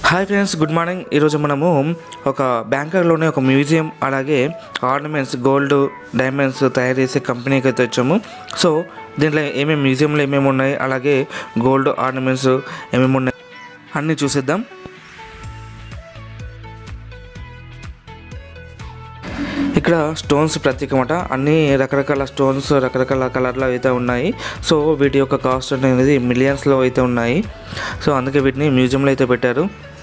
hi friends good morning ఈరోజు మనము ఒక బ్యాంకాక్లోనే ఒక మ్యూజియం అలాగే ఆర్నమెంట్స్ గోల్డ్ డైమండ్స్ తయారు చేసే కంపెనీకి అయితే వచ్చాము సో దీంట్లో ఏమేమి మ్యూజియంలో ఏమేమి ఉన్నాయి అలాగే గోల్డ్ ఆర్నమెంట్స్ ఏమేమి ఉన్నాయి అన్నీ చూసేద్దాం ఇక్కడ స్టోన్స్ ప్రత్యేకమట అన్ని రకరకాల స్టోన్స్ రకరకాల కలర్లో అయితే ఉన్నాయి సో వీటి యొక్క కాస్ట్ అనేది మిలియన్స్లో అయితే ఉన్నాయి సో అందుకే వీటిని మ్యూజియంలో అయితే పెట్టారు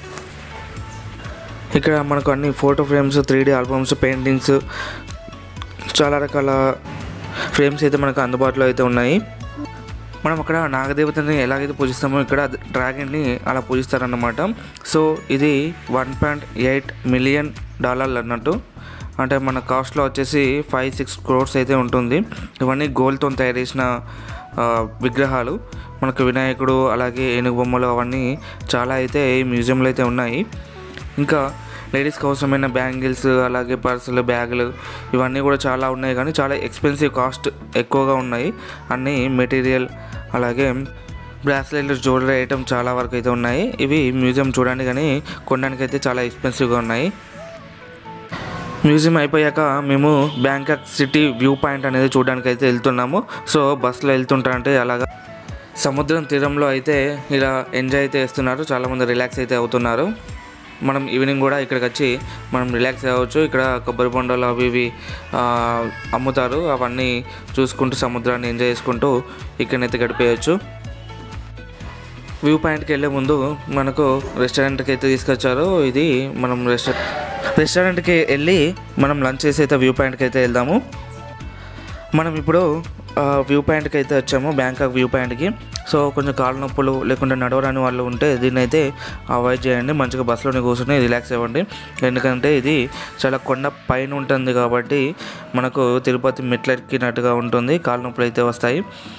ఇక్కడ మనకు అన్ని photo frames three D albums paintings చాలా రకాల ఫ్రేమ్స్ అయితే మనకు అందుబాటులో అయితే ఉన్నాయి మనం అక్కడ నాగదేవతని ఎలాగైతే పూజిస్తామో ఇక్కడ డ్రాగన్ని అలా పూజిస్తారన్నమాట సో ఇది వన్ పాయింట్ ఎయిట్ మిలియన్ డాలర్లు అన్నట్టు అంటే మన కాస్ట్లో వచ్చేసి ఫైవ్ సిక్స్ క్రోర్స్ అయితే ఉంటుంది ఇవన్నీ గోల్డ్తో తయారు చేసిన ఆ, విగ్రహాలు మనకు వినాయకుడు అలాగే ఏనుగు బొమ్మలు అవన్నీ చాలా అయితే ఈ మ్యూజియంలో అయితే ఉన్నాయి ఇంకా లేడీస్కి అవసరమైన బ్యాంగిల్స్ అలాగే పర్సులు బ్యాగులు ఇవన్నీ కూడా చాలా ఉన్నాయి కానీ చాలా ఎక్స్పెన్సివ్ కాస్ట్ ఎక్కువగా ఉన్నాయి అన్నీ మెటీరియల్ అలాగే బ్రాస్లెట్లు జ్యువెలరీ ఐటమ్ చాలా వరకు అయితే ఉన్నాయి ఇవి మ్యూజియం చూడడానికి కానీ కొనడానికి అయితే చాలా ఎక్స్పెన్సివ్గా ఉన్నాయి మ్యూజియం అయిపోయాక మేము బ్యాంకాక్ సిటీ వ్యూ పాయింట్ అనేది చూడడానికి అయితే వెళ్తున్నాము సో బస్సులో వెళ్తుంటా అంటే అలాగా సముద్రం తీరంలో అయితే ఇలా ఎంజాయ్ అయితే చేస్తున్నారు చాలామంది రిలాక్స్ అయితే అవుతున్నారు మనం ఈవినింగ్ కూడా ఇక్కడికి వచ్చి మనం రిలాక్స్ అవ్వచ్చు ఇక్కడ కొబ్బరి బొండలు అవి ఇవి ఆ, అమ్ముతారు అవన్నీ చూసుకుంటూ సముద్రాన్ని ఎంజాయ్ చేసుకుంటూ ఇక్కడనైతే గడిపేయచ్చు వ్యూ పాయింట్కి వెళ్ళే ముందు మనకు రెస్టారెంట్కి అయితే తీసుకొచ్చారు ఇది మనం రెస్టారెంట్ రెస్టారెంట్కి వెళ్ళి మనం లంచ్ చేసి అయితే వ్యూ పాయింట్కి అయితే వెళ్దాము మనం ఇప్పుడు ఆ, వ్యూ పాయింట్కి అయితే వచ్చాము బ్యాంకాక్ వ్యూ పాయింట్కి సో కొంచెం కాళ్ళ నొప్పులు లేకుంటే నడవరాని వాళ్ళు ఉంటే దీన్ని అయితే అవాయిడ్ చేయండి మంచిగా బస్సులోనే కూర్చొని రిలాక్స్ అవ్వండి ఎందుకంటే ఇది చాలా కొండ పైన ఉంటుంది కాబట్టి మనకు తిరుపతి మెట్లెక్కినట్టుగా ఉంటుంది కాళ్ళ నొప్పులు అయితే వస్తాయి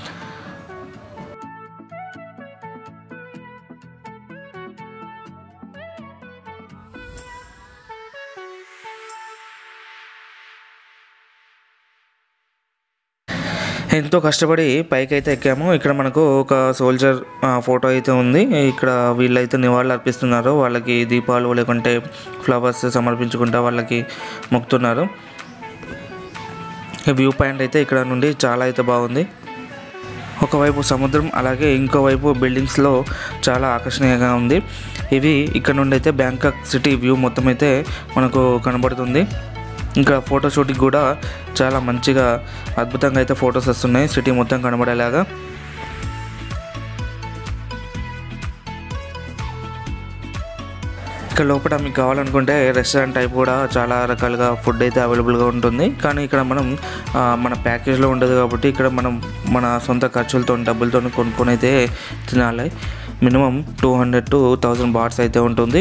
ఎంతో కష్టపడి పైకి అయితే ఎక్కాము ఇక్కడ మనకు ఒక సోల్జర్ ఫోటో అయితే ఉంది ఇక్కడ వీళ్ళైతే నివాళులు అర్పిస్తున్నారు వాళ్ళకి దీపాలు లేకుంటే ఫ్లవర్స్ సమర్పించుకుంటా వాళ్ళకి మొక్కుతున్నారు ఈ వ్యూ పాయింట్ అయితే ఇక్కడ నుండి చాలా అయితే బాగుంది ఒకవైపు సముద్రం అలాగే ఇంకోవైపు బిల్డింగ్స్లో చాలా ఆకర్షణీయంగా ఉంది ఇవి ఇక్కడ నుండి అయితే బ్యాంకాక్ సిటీ వ్యూ మొత్తం అయితే మనకు కనబడుతుంది ఇంకా ఫోటో షూట్కి కూడా చాలా మంచిగా అద్భుతంగా అయితే ఫొటోస్ వస్తున్నాయి సిటీ మొత్తం కనబడేలాగా ఇక్కడ లోపల మీకు కావాలనుకుంటే రెస్టారెంట్ టైప్ కూడా చాలా రకాలుగా ఫుడ్ అయితే అవైలబుల్గా ఉంటుంది కానీ ఇక్కడ మనం ఆ, మన ప్యాకేజ్లో ఉండదు కాబట్టి ఇక్కడ మనం మన సొంత ఖర్చులతో డబ్బులతో కొనుక్కొని అయితే తినాలి minimum two hundred to thousand bahts అయితే ఉంటుంది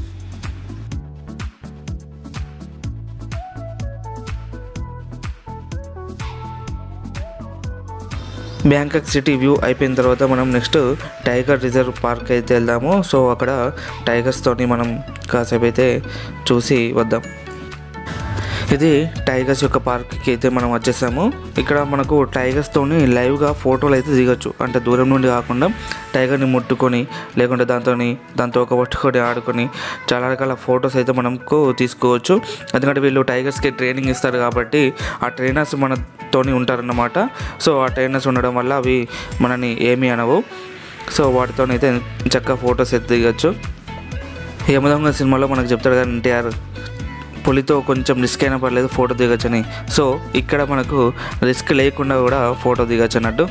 బ్యాంకాక్ సిటీ వ్యూ అయిపోయిన తర్వాత మనం నెక్స్ట్ టైగర్ రిజర్వ్ పార్క్ అయితే వెళ్దాము సో అక్కడ టైగర్స్తోని మనం కాసేపు అయితే చూసి వద్దాం ఇది టైగర్స్ యొక్క పార్క్కి అయితే మనం వచ్చేసాము ఇక్కడ మనకు టైగర్స్తోని లైవ్గా ఫోటోలు అయితే దిగొచ్చు అంటే దూరం నుండి కాకుండా టైగర్ని ముట్టుకొని లేకుంటే దాంతో దాంతో ఒక పట్టుకొని ఆడుకొని చాలా రకాల ఫొటోస్ అయితే మనకు తీసుకోవచ్చు ఎందుకంటే వీళ్ళు టైగర్స్కి ట్రైనింగ్ ఇస్తారు కాబట్టి ఆ ట్రైనర్స్ మనతోని ఉంటారన్నమాట సో ఆ ట్రైనర్స్ ఉండడం వల్ల అవి మనని ఏమీ అనవు సో వాటితోనైతే చక్కగా ఫొటోస్ అయితే దిగచ్చు యమదొంగ సినిమాలో మనకు చెప్తాడు కదా ఎన్టీఆర్ పులితో కొంచెం రిస్క్ అయినా పర్లేదు ఫోటో దిగచ్చని సో ఇక్కడ మనకు రిస్క్ లేకుండా కూడా ఫోటో దిగచ్చు అన్నట్టు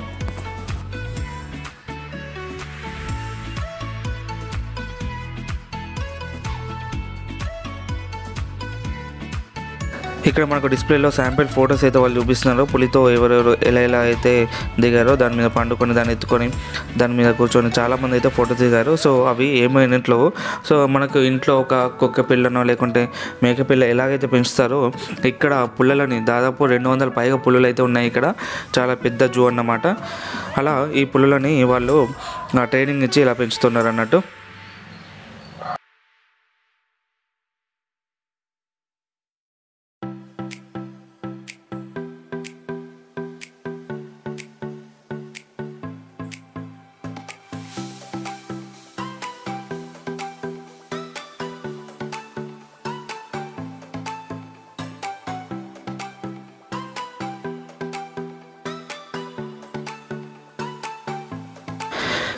ఇక్కడ మనకు డిస్ప్లేలో శాంపిల్ ఫొటోస్ అయితే వాళ్ళు చూపిస్తున్నారు పులితో ఎవరెవరు ఎలా ఎలా అయితే దిగారో దాని మీద పండుకొని దాన్ని ఎత్తుకొని దాని మీద కూర్చొని చాలామంది అయితే ఫోటో దిగారు సో అవి ఏమైనట్లు సో మనకు ఇంట్లో ఒక కుక్క పిల్లనో లేకుంటే మేక పిల్ల ఎలాగైతే పెంచుతారో ఇక్కడ పుల్లలని దాదాపు రెండు వందల పైగా పుల్లలు అయితే ఉన్నాయి ఇక్కడ చాలా పెద్ద జూ అన్నమాట అలా ఈ పుల్లలని వాళ్ళు ఆ, ట్రైనింగ్ ఇచ్చి ఇలా పెంచుతున్నారు అన్నట్టు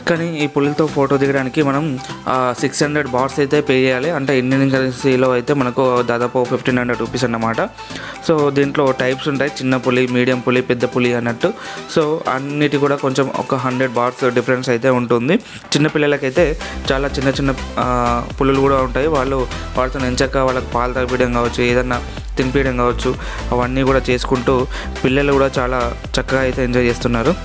కానీ ఈ పులితో ఫోటో దిగడానికి మనం సిక్స్ హండ్రెడ్ బాట్స్ అయితే పే చేయాలి అంటే ఇండియన్ కరెన్సీలో అయితే మనకు దాదాపు ఫిఫ్టీన్ హండ్రెడ్ రూపీస్ అన్నమాట సో దీంట్లో టైప్స్ ఉంటాయి చిన్న పులి మీడియం పులి పెద్ద పులి అన్నట్టు సో అన్నిటి కూడా కొంచెం ఒక హండ్రెడ్ బాట్స్ డిఫరెన్స్ అయితే ఉంటుంది చిన్న పిల్లలకైతే చాలా చిన్న చిన్న ఆ, పులులు కూడా ఉంటాయి వాళ్ళు వాటితో ఎంచక్క వాళ్ళకి పాలు తాగిపించడం కావచ్చు ఏదన్నా తినిపించడం కావచ్చు అవన్నీ కూడా చేసుకుంటూ పిల్లలు కూడా చాలా చక్కగా అయితే ఎంజాయ్ చేస్తున్నారు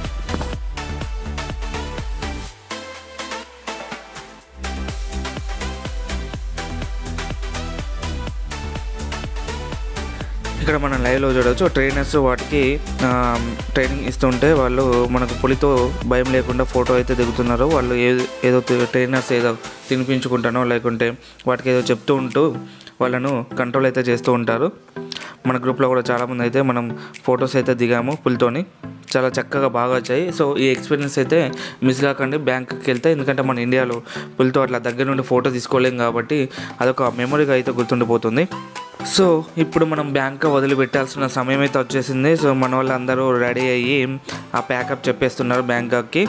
ఇక్కడ మనం లైవ్లో చూడవచ్చు ట్రైనర్స్ వాటికి ఆ, ట్రైనింగ్ ఇస్తుంటే వాళ్ళు మనకు పులితో భయం లేకుండా ఫోటో అయితే దిగుతున్నారు వాళ్ళు ఏదో ఏదో తి- ట్రైనర్స్ ఏదో తినిపించుకుంటానో లేకుంటే వాటికి ఏదో చెప్తూ ఉంటూ వాళ్ళను కంట్రోల్ అయితే చేస్తూ ఉంటారు మన గ్రూప్లో కూడా చాలామంది అయితే మనం ఫొటోస్ అయితే దిగాము పులితోని చాలా చక్కగా బాగా వచ్చాయి సో ఈ ఎక్స్పీరియన్స్ అయితే మిస్ కాకండి బ్యాంక్కి వెళ్తే ఎందుకంటే మన ఇండియాలో పులితో అట్లా దగ్గర నుండి ఫోటో తీసుకోలేం కాబట్టి అదొక మెమొరీగా అయితే గుర్తుండిపోతుంది సో ఇప్పుడు మనం బ్యాంక్ వదిలిపెట్టాల్సిన సమయం అయితే వచ్చేసింది సో మన వాళ్ళందరూ రెడీ అయ్యి ఆ ప్యాకప్ చెప్పేస్తున్నారు బ్యాంకాక్కి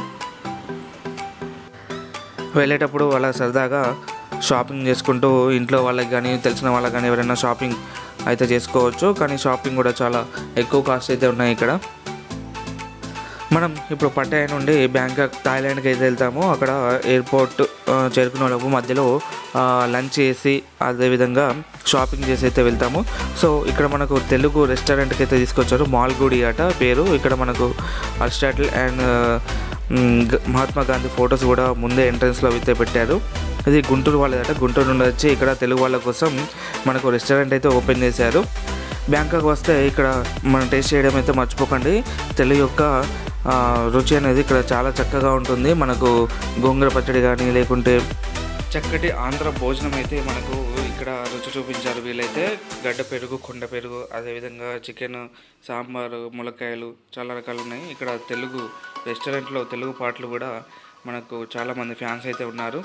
వెళ్ళేటప్పుడు వాళ్ళ సరదాగా షాపింగ్ చేసుకుంటూ ఇంట్లో వాళ్ళకి కానీ తెలిసిన వాళ్ళకి కానీ ఎవరైనా షాపింగ్ అయితే చేసుకోవచ్చు కానీ షాపింగ్ కూడా చాలా ఎక్కువ కాస్ట్ అయితే ఉన్నాయి ఇక్కడ మనం ఇప్పుడు పట్టాయ నుండి బ్యాంకాక్ థాయిలాండ్కి అయితే వెళ్తాము అక్కడ ఎయిర్పోర్ట్ ఆ, చేరుకునే లోపు మధ్యలో ఆ, లంచ్ చేసి అదేవిధంగా షాపింగ్ చేసి అయితే వెళ్తాము సో ఇక్కడ మనకు తెలుగు రెస్టారెంట్కి అయితే తీసుకొచ్చారు మాల్గుడి అట పేరు ఇక్కడ మనకు అరిస్టాటిల్ అండ్ మ్, గ- మహాత్మా గాంధీ ఫొటోస్ కూడా ముందే ఎంట్రన్స్లో అయితే పెట్టారు ఇది గుంటూరు వాళ్ళదట గుంటూరు నుండి వచ్చి ఇక్కడ తెలుగు వాళ్ళ కోసం మనకు రెస్టారెంట్ అయితే ఓపెన్ చేశారు బ్యాంకాక్ వస్తే ఇక్కడ మనం టేస్ట్ చేయడం అయితే మర్చిపోకండి తెలుగు యొక్క ఆ, రుచి అనేది ఇక్కడ చాలా చక్కగా ఉంటుంది మనకు గోంగూర పచ్చడి కానీ లేకుంటే చక్కటి ఆంధ్ర భోజనం అయితే మనకు ఇక్కడ రుచి చూపించారు వీళ్ళైతే గడ్డ పెరుగు కొండ పెరుగు అదేవిధంగా చికెన్ సాంబారు ములక్కాయలు చాలా రకాలు ఉన్నాయి ఇక్కడ తెలుగు రెస్టారెంట్లో తెలుగు పాటలు కూడా మనకు చాలామంది ఫ్యాన్స్ అయితే ఉన్నారు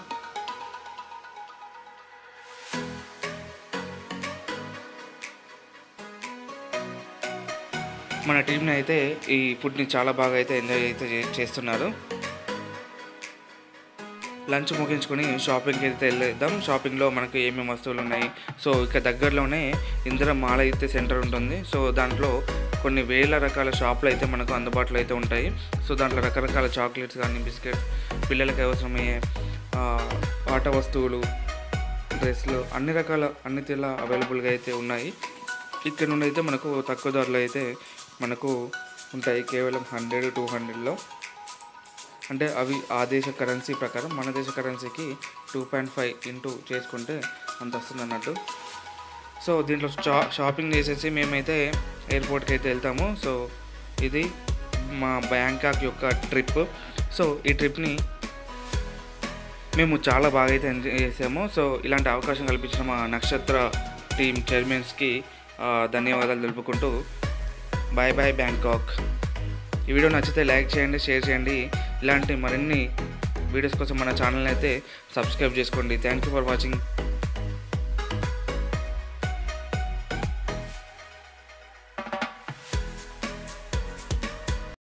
మన టీంని అయితే ఈ ఫుడ్ని చాలా బాగా అయితే ఎంజాయ్ అయితే చే- చేస్తున్నారు లంచ్ ముగించుకొని షాపింగ్కి అయితే వెళ్ళేద్దాం షాపింగ్లో మనకు ఏమేమి వస్తువులు ఉన్నాయి సో ఇక్కడ దగ్గరలోనే ఇందిరా మాల అయితే సెంటర్ ఉంటుంది సో దాంట్లో కొన్ని వేల రకాల షాపులు అయితే మనకు అందుబాటులో అయితే ఉంటాయి సో దాంట్లో రకరకాల చాక్లెట్స్ కానీ బిస్కెట్స్ పిల్లలకి అవసరమయ్యే ఆ, ఆట వస్తువులు డ్రెస్లు అన్ని రకాల అన్ని తీల అవైలబుల్గా అయితే ఉన్నాయి ఇక్కడ నుండి అయితే మనకు తక్కువ ధరలో అయితే మనకు ఉంటాయి కేవలం హండ్రెడ్ టూ హండ్రెడ్లో అంటే అవి ఆ దేశ కరెన్సీ ప్రకారం మన దేశ కరెన్సీకి టూ పాయింట్ ఫైవ్ ఇంటూ చేసుకుంటే అంత వస్తుంది అన్నట్టు సో దీంట్లో షా షాపింగ్ చేసేసి మేమైతే ఎయిర్పోర్ట్కి అయితే వెళ్తాము సో ఇది మా బ్యాంకాక్ యొక్క ట్రిప్ సో ఈ ట్రిప్ని మేము చాలా బాగా అయితే ఎంజాయ్ చేసాము సో ఇలాంటి అవకాశం కల్పించిన మా నక్షత్ర టీమ్ చైర్మన్స్కి ఆ, ధన్యవాదాలు తెలుపుకుంటూ బాయ్ బాయ్ బ్యాంకాక్ ఈ వీడియో నచ్చితే లైక్ చేయండి షేర్ చేయండి ఇలాంటి మరిన్ని వీడియోస్ కోసం మన ఛానల్ని అయితే సబ్స్క్రైబ్ చేసుకోండి థ్యాంక్ యూ ఫర్ వాచింగ్